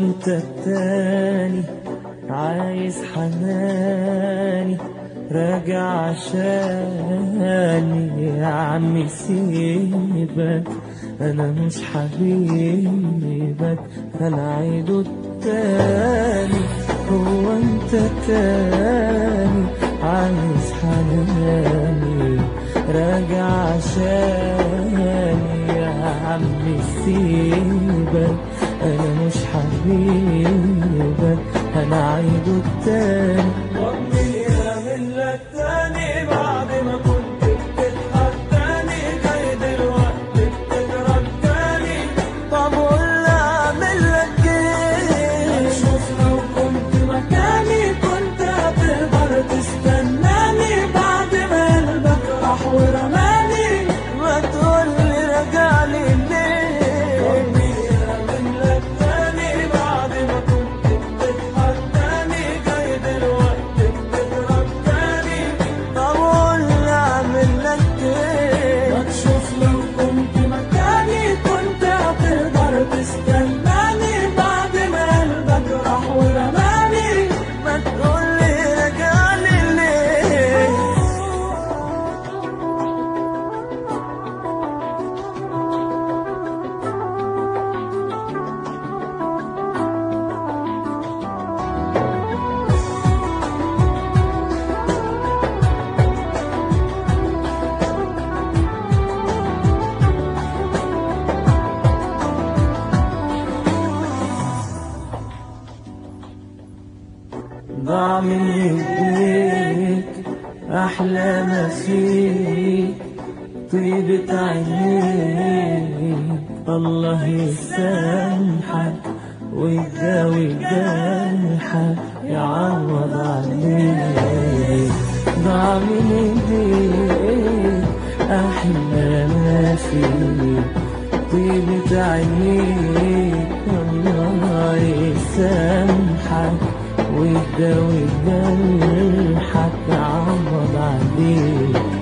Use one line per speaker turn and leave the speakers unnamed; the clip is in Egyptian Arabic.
وانت التاني عايز حناني راجع عشاني يا عمي سيبك انا مش حبيبك انا عيده التاني هو انت التاني عايز حناني راجع عشاني يا عمي سيبك انا مش حبيبك انا عيده التاني
ربي يعمل لك تاني بعد ما كنت بتضحك تاني جاي دلوقتي بتضرب تاني
طب قول اعمل لك ايه
شوف لو كنت مكاني كنت هتقدر تستناني بعد ما قلبك راح ورماني
ما تقول لي رجع لي ليه
ربي يعمل لك تاني بعد ما كنت بتضحك تاني جاي دلوقتي بتضرب تاني
طب قول اعمل لك ايه
ما تشوف لو كنت مكاني كنت هتقدر تستناني بعد ما قلبك راح ورماني
ما تقول لي رجع لي ليه ضاع من ايديك احلى ما فيك طيبة عينيك الله يسامحك ويداوي جرحك يعوض عليك ضاع من ايديك احلى ما فيك طيبة عينيك الله يسامحك ويداوي جرحك يعوض عليك